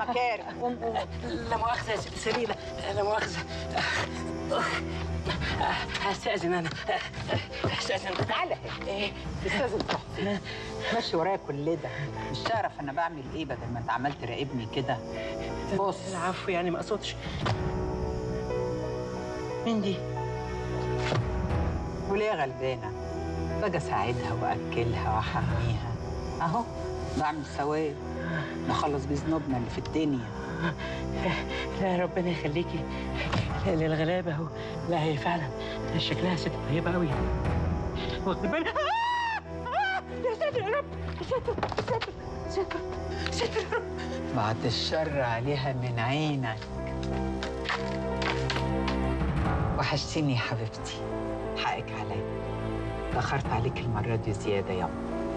مكارم قوم قوم لا مؤاخذة يا ست سليمة لا مؤاخذة هستأذن أنا هستأذن تعالى إيه استاذن تحفي ماشي ورايا كل ده مش تعرف انا بعمل ايه بدل ما انت عمال تراقبني كده بص العفو يعني ما أقصدش مين دي؟ وليه غلبانه باجي اساعدها واكلها واحميها اهو بعمل ثواب نخلص بيه ذنوبنا اللي في الدنيا لا ربنا يخليكي للغلابة اهو لا هي فعلا شكلها ست طيبة قوي واخد بالك آه! آه! يا ساتر يا رب يا ساتر يا ساتر يا ساتر يا ساتر يا رب بعد الشر عليها من عينك وحشتيني يا حبيبتي حقك عليا تأخرت عليك المرة دي زيادة يا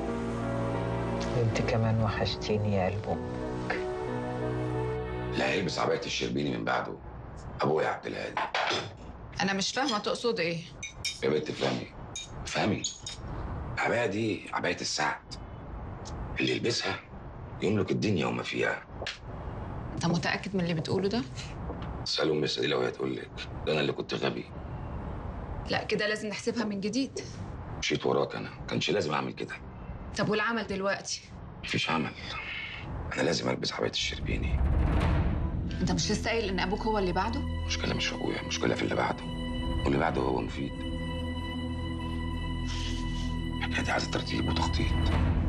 انت كمان وحشتيني يا قلب أمك. اللي هيلبس عباية الشربيني من بعده ابويا عبد الهادي انا مش فاهمه تقصد ايه يا بنت فهمي فهمي العباية دي عباية السعد اللي يلبسها يملك الدنيا وما فيها انت متاكد من اللي بتقوله ده اسألوا ام سليلة وهي تقول لك ده انا اللي كنت غبي لا كده لازم نحسبها من جديد مشيت وراك انا كانش لازم اعمل كده طب والعمل دلوقتي مفيش عمل انا لازم البس عباية الشربيني انت مش لسه قايل ان ابوك هو اللي بعده المشكلة مش في ابويا المشكلة في اللي بعده واللي بعده هو مفيد الحكاية دي عايزة ترتيب وتخطيط